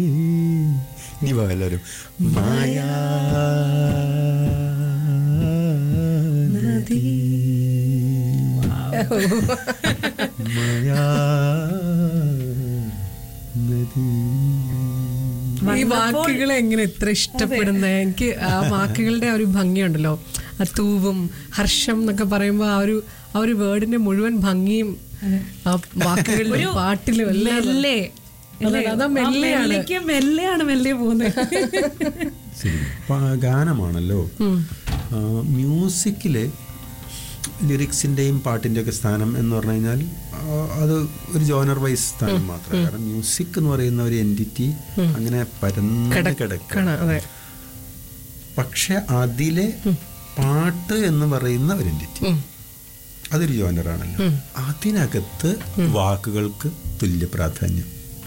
ഇനി വാ എല്ലാവരും മായാ നദി മായാ നദി ഈ വാക്കുകൾ എങ്ങനെ ഇത്ര ഇഷ്ടപ്പെടുന്ന എനിക്ക് ആ വാക്കുകളുടെ ആ ഒരു ഭംഗിയുണ്ടല്ലോ ആ തൂവും ഹർഷം എന്നൊക്കെ പറയുമ്പോൾ ആ ഒരു ആ ഒരു വേർഡിന്റെ മുഴുവൻ ഭംഗിയും ആ വാക്കുകളിലും പാട്ടിലും എല്ലാം മെല്ലെ അതെ, അതാ മെല്ലെയാണ്. മെല്ലെക്ക് മെല്ലെയാണ് മെല്ലെ പോകുന്നത് ശരി പ- ഗാനമാണല്ലോ ആ, മ്യൂസിക്കില് ലിറിക്സിന്റെയും പാട്ടിന്റെ ഒക്കെ സ്ഥാനം എന്ന് പറഞ്ഞു കഴിഞ്ഞാൽ ആ, അത് ഒരു ജോണർ വൈസ് സ്ഥാനം മാത്രമേ കാരണം മ്യൂസിക് എന്ന് പറയുന്ന ഒരു എൻറ്റിറ്റി അങ്ങനെ പരന്ന് കിടക്കണം കിടക്കണം അതെ പക്ഷെ അതിലെ പാട്ട് എന്ന് പറയുന്ന ഒരു എൻറ്റിറ്റി ഉം. അതൊരു ജോനറാണല്ലോ അതിനകത്ത് വാക്കുകൾക്ക് തുല്യ പ്രാധാന്യം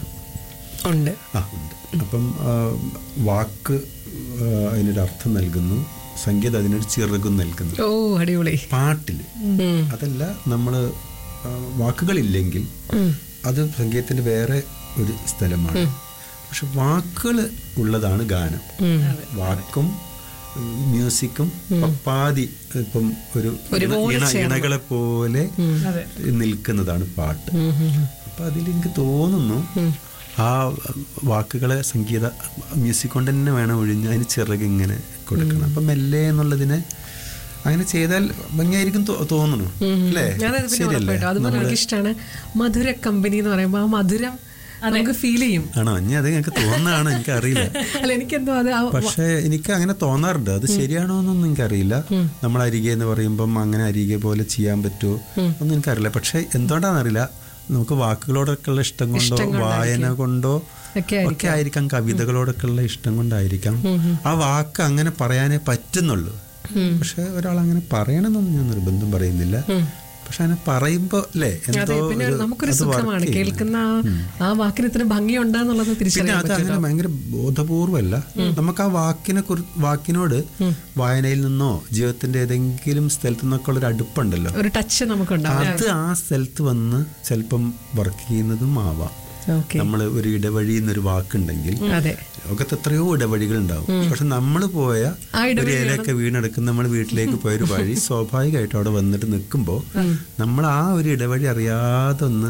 ഉണ്ട് ആ ഉണ്ട് അപ്പം ആ, വാക്ക് ആ, അതിനൊരു അർത്ഥം നൽകുന്നു സംഗീതം അതിനൊരു ചിറകും നൽകുന്നു ഓ അടിപൊളി പാട്ടിൽ ഉം. അതല്ല നമ്മൾ വാക്കുകളില്ലെങ്കിൽ അത് സംഗീതത്തിന്റെ വേറെ ഒരു സ്ഥലമാണ് പക്ഷെ വാക്കുകൾ ഉള്ളതാണ് ഗാനം വാക്കും ഉം, മ്യൂസിക്കും പപ്പാതി ഇപ്പം ഒരു ഇണ- ഇണ ഇണകളെ പോലെ നിൽക്കുന്നതാണ് പാട്ട് അപ്പൊ അതിൽ എനിക്ക് തോന്നുന്നു ആ വാക്കുകളെ സംഗീത മ്യൂസിക് കൊണ്ട് തന്നെ വേണം ഒഴിഞ്ഞ് അതിന് ചിറക് ഇങ്ങനെ കൊടുക്കണം അപ്പൊ മെല്ലെ എന്നുള്ളതിനെ അങ്ങനെ ചെയ്താൽ ഭംഗിയായിരിക്കും തോ- തോന്നുന്നു അല്ലേ അതെ പിന്നെ ശരിയല്ലേ ഉറപ്പായിട്ടും അതുപോലെ എനിക്ക് ഇഷ്ടമാണ് മധുര കമ്പനി എന്ന് പറയുമ്പോൾ ആ മധുരം നമുക്ക് ഫീൽ ചെയ്യും ആണോ ഇനി അത് എനിക്ക് തോന്നുന്നതാണ് എനിക്കറിയില്ല അല്ല എനിക്കെന്തോ അത് ആ പക്ഷെ എനിക്ക് അങ്ങനെ തോന്നാറുണ്ട് അത് ശരിയാണോ എന്നൊന്നും എനിക്കറിയില്ല നമ്മൾ അരികെ എന്ന് പറയുമ്പം അങ്ങനെ അരികെ പോലെ ചെയ്യാൻ പറ്റുമോ ഒന്നും എനിക്കറിയില്ല പക്ഷെ എന്തുകൊണ്ടാണെന്നറിയില്ല നമുക്ക് വാക്കുകളോടൊക്കെ ഉള്ള ഇഷ്ടം കൊണ്ടോ വായന കൊണ്ടോ ഒക്കെ ഒക്കെ ആയിരിക്കാം കവിതകളോടൊക്കെ ഉള്ള ഇഷ്ടം കൊണ്ടായിരിക്കാം ആ വാക്ക് അങ്ങനെ പറയാനേ പറ്റുന്നുള്ളൂ പക്ഷെ ഒരാൾ അങ്ങനെ പറയണമെന്നൊന്നും ഞാൻ നിർബന്ധം പറയുന്നില്ല പക്ഷെ അങ്ങനെ പറയുമ്പോ അല്ലേ അതെ എന്തോ പിന്നെ ഒരു- നമുക്കൊരു അത് work സുഖമാണ് ചെയ്യുന്നു. കേൾക്കുന്ന ആ- ആ വാക്കിന് ഇത്ര ഭംഗിയുണ്ടെന്നുള്ളത് പിന്നെ തിരിച്ചറിയാൻ അത് പറ്റും അങ്ങനെ ഭയങ്കര ബോധപൂർവമല്ല നമുക്ക് ആ വാക്കിനെ കുറി വാക്കിനോട് വായനയിൽ നിന്നോ ജീവിതത്തിന്റെ ഏതെങ്കിലും സ്ഥലത്തു നിന്നൊക്കെ ഉള്ള ഒരു അടുപ്പുണ്ടല്ലോ ഒരു ടച്ച് നമുക്കുണ്ടാവും അത് ആ സ്ഥലത്ത് വന്ന് ചിലപ്പം വർക്ക് ചെയ്യുന്നതും ആവാം ഓക്കെ നമ്മൾ ഒരു ഇടവഴി എന്നൊരു വാക്കുണ്ടെങ്കിൽ അതെ ലോകത്ത് എത്രയോ ഇടവഴികൾ ഉണ്ടാവും പക്ഷെ നമ്മൾ പോയ ആ ഒരു ഇലയൊക്കെ വീണെടുക്കുന്ന നമ്മൾ വീട്ടിലേക്ക് പോയ ഒരു വഴി സ്വാഭാവികമായിട്ട് അവിടെ വന്നിട്ട് നിൽക്കുമ്പോൾ നമ്മൾ ആ ഒരു ഇടവഴി അറിയാതെ ഒന്ന്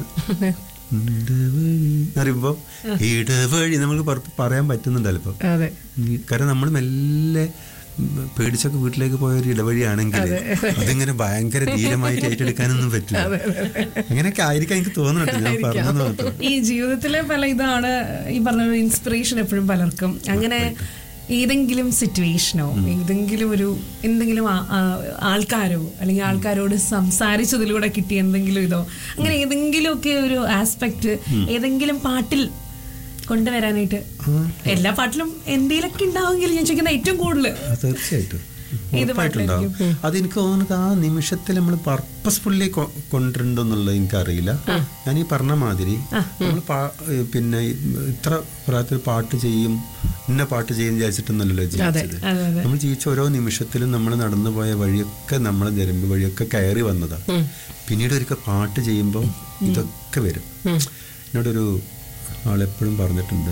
ഇടവഴി എന്ന് പറയുമ്പോ ഇടവഴി നമുക്ക് പറ- പറയാൻ പറ്റുന്നുണ്ടല്ലോ ഇപ്പം അതെ ഈ- കാരണം നമ്മൾ മെല്ലെ ഉം, പേടിച്ചൊക്കെ വീട്ടിലേക്ക് പോയ ഒരു ഇടവഴിയാണെങ്കിൽ അതിങ്ങനെ ഭയങ്കര ധീരമായിട്ട് ഏറ്റെടുക്കാനൊന്നും പറ്റില്ല അങ്ങനെയൊക്കെ ആയിരിക്കാം എനിക്ക് തോന്നുന്നുണ്ട് ഞാൻ പറഞ്ഞത് മാത്രം ഈ ജീവിതത്തിലെ പല ഇതാണ് ഈ പറഞ്ഞ ഒരു ഇൻസ്പിറേഷൻ എപ്പോഴും പലർക്കും അങ്ങനെ ഏതെങ്കിലും സിറ്റുവേഷനോ ഏതെങ്കിലും ഒരു എന്തെങ്കിലും ആ- ആ- ആൾക്കാരോ അല്ലെങ്കിൽ ആൾക്കാരോട് സംസാരിച്ചതിലൂടെ കിട്ടിയ എന്തെങ്കിലും ഇതോ അങ്ങനെ ഏതെങ്കിലും ഒക്കെ ഒരു ആസ്പെക്ട് ഏതെങ്കിലും പാട്ടിൽ കൊണ്ടുവരാനായിട്ട് എല്ലാ പാട്ടിലും എന്തെങ്കിലുമൊക്കെ ഉണ്ടാവുമെങ്കിൽ ഞാൻ ചോദിക്കുന്ന ഏറ്റവും കൂടുതൽ ആ, തീർച്ചയായിട്ടും ഏത് ഉറപ്പായിട്ടുണ്ടാവും അതെനിക്ക് തോന്നുന്നത് ആ നിമിഷത്തിൽ നമ്മൾ പർപ്പസ്ഫുള്ളി കൊണ്ടിട്ടുണ്ടെന്നുള്ളത് എനിക്കറിയില്ല ഞാൻ ഈ പറഞ്ഞ മാതിരി നമ്മൾ പിന്നെ ഈ ഇത്ര പ്രായത്തിൽ പാട്ട് ചെയ്യും ഇന്ന പാട്ട് ചെയ്യും വിചാരിച്ചിട്ടൊന്നല്ലോ ജീവിച്ചത് അതെ അതെ നമ്മൾ ജീവിച്ച ഓരോ നിമിഷത്തിലും നമ്മൾ നടന്നു പോയ വഴിയൊക്കെ നമ്മൾ നിരമ്പ് വഴിയൊക്കെ കയറി വന്നതാണ് പിന്നീട് ഒരിക്കൽ പാട്ട് ചെയ്യുമ്പോൾ ഇതൊക്കെ വരും എന്നോടൊരു ആളെപ്പോഴും പറഞ്ഞിട്ടുണ്ട്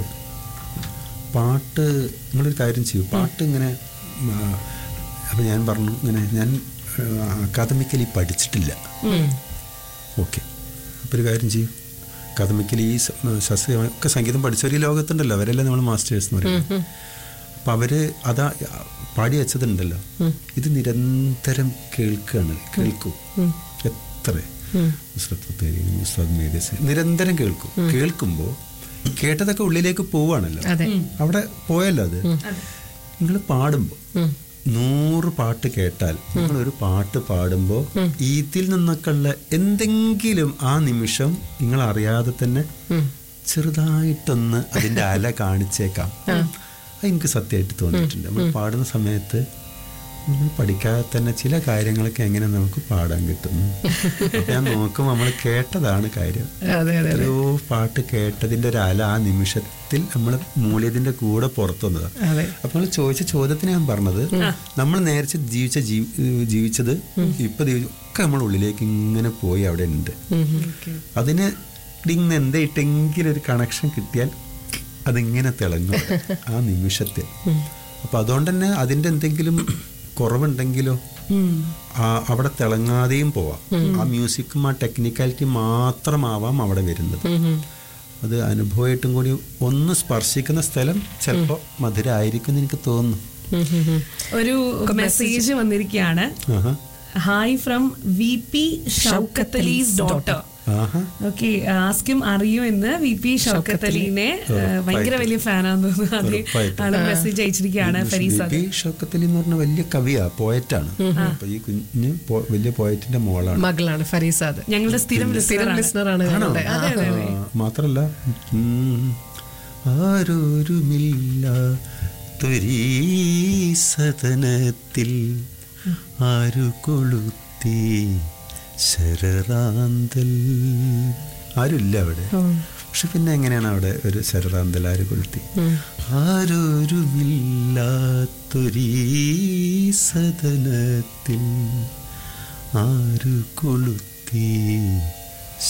പാട്ട് നിങ്ങളൊരു കാര്യം ചെയ്യൂ പാട്ട് ഇങ്ങനെ അപ്പം ഞാൻ പറഞ്ഞു ഇങ്ങനെ ഞാൻ അക്കാദമിക്കലി പഠിച്ചിട്ടില്ല ഓക്കെ അപ്പോൾ ഒരു കാര്യം ചെയ്യൂ അക്കാദമിക്കലി ഈ സ- ശാസ്ത്രീയ ഒക്കെ സംഗീതം പഠിച്ചവർ ഈ ലോകത്തുണ്ടല്ലോ അവരെല്ലാം നമ്മൾ മാസ്റ്റേഴ്സ് എന്ന് പറയുന്നത് അപ്പം അവർ അതാ പാടി വെച്ചതുണ്ടല്ലോ ഇത് നിരന്തരം കേൾക്കുകയാണ് കേൾക്കൂ എത്ര നുസ്രത്ത് ഫത്തേഹി, ഉസ്താദ് മേധസ് നിരന്തരം കേൾക്കും കേൾക്കുമ്പോൾ കേട്ടതൊക്കെ ഉള്ളിലേക്ക് പോവാണല്ലോ അതെ അവിടെ പോയല്ലോ അത് നിങ്ങൾ പാടുമ്പോൾ നൂറ് പാട്ട് കേട്ടാൽ നിങ്ങൾ ഒരു പാട്ട് പാടുമ്പോൾ ഇതിൽ നിന്നൊക്കെ ഉള്ള എന്തെങ്കിലും ആ നിമിഷം നിങ്ങൾ അറിയാതെ തന്നെ ചെറുതായിട്ടൊന്ന് അതിന്റെ അല കാണിച്ചേക്കാം അത് എനിക്ക് സത്യമായിട്ട് തോന്നിയിട്ടുണ്ട് നമ്മൾ പാടുന്ന സമയത്ത് നമ്മൾ പഠിക്കാതെ തന്നെ ചില കാര്യങ്ങളൊക്കെ എങ്ങനെ നമുക്ക് പാടാൻ കിട്ടുന്നു അപ്പൊ ഞാൻ നോക്കുമ്പോൾ നമ്മൾ കേട്ടതാണ് കാര്യം അതെ അതെ എത്രയോ പാട്ട് കേട്ടതിന്റെ ഒരു അല ആ നിമിഷത്തിൽ നമ്മൾ മൂല്യത്തിന്റെ കൂടെ പുറത്തു വന്നതാണ് അതെ അപ്പൊ നിങ്ങൾ ചോദിച്ച ചോദ്യത്തിന് ഞാൻ പറഞ്ഞത് നമ്മൾ നേരത്തെ ജീവിച്ച ജീ- ജീവിച്ചത് ഇപ്പൊ ജീവി- ഒക്കെ നമ്മൾ ഉള്ളിലേക്ക് ഇങ്ങനെ പോയി അവിടെ ഉണ്ട് അതിന് ഇങ്ങനെ എന്തായിട്ടെങ്കിലും ഒരു കണക്ഷൻ കിട്ടിയാൽ അതിങ്ങനെ തിളങ്ങും ആ നിമിഷത്തിൽ അപ്പൊ അതുകൊണ്ട് തന്നെ അതിന്റെ എന്തെങ്കിലും കുറവുണ്ടെങ്കിലോ ആ അവിടെ തിളങ്ങാതെയും പോവാം ആ മ്യൂസിക്കും ആ ടെക്നിക്കാലിറ്റി മാത്രമാവാം അവിടെ വരുന്നത് അത് അനുഭവമായിട്ടും കൂടി ഒന്ന് സ്പർശിക്കുന്ന സ്ഥലം ചിലപ്പോൾ മധുരമായിരിക്കും എന്ന് എനിക്ക് തോന്നുന്നു ഒരു മെസ്സേജ് വന്നിരിക്കുകയാണ് ആഹാ ഹായ് ഫ്രം വി പി ഷൗക്കത്തലീസ് ഡോട്ടർ ആഹാ ഓക്കെ ആസ്കിം അറിയോ എന്ന് വി പി ഷൗക്കത്ത് അലീനെ ഏഹ്, ഭയങ്കര വലിയ ഫാനാന്ന് തോന്നുന്നു അത് ഉറപ്പായിട്ടും. ആള് മെസ്സേജ് അയച്ചിരിക്കുകയാണ് ഫരീസ് ബി ഷൗക്കത്തലി എന്ന് പറഞ്ഞ വലിയ കവിയാ പോയറ്റാണ് അപ്പൊ ഈ കുഞ്ഞ് പോ- വലിയ പോയറ്റിന്റെ മോളാണ് മകളാണ് ഫരീസാദ് ഞങ്ങളുടെ സ്ഥിരം സ്ഥിരം listener ആണ്. ലിസണറാണ് ഞങ്ങളുടെ അതെ അതെ അതെ ആ, മാത്രല്ല ഉം, ആരോരുമില്ല തൊരീ സദനത്തിൽ ആരു കൊളുത്തി ശരറാന്തൽ ആരുമില്ല അവിടെ പക്ഷെ പിന്നെ എങ്ങനെയാണ് അവിടെ ഒരു ശരറാന്തൽ ആര് കൊളുത്തി ആരോരുമില്ലാത്തൊരീ സദനത്തിൽ ആരു കൊളുത്തി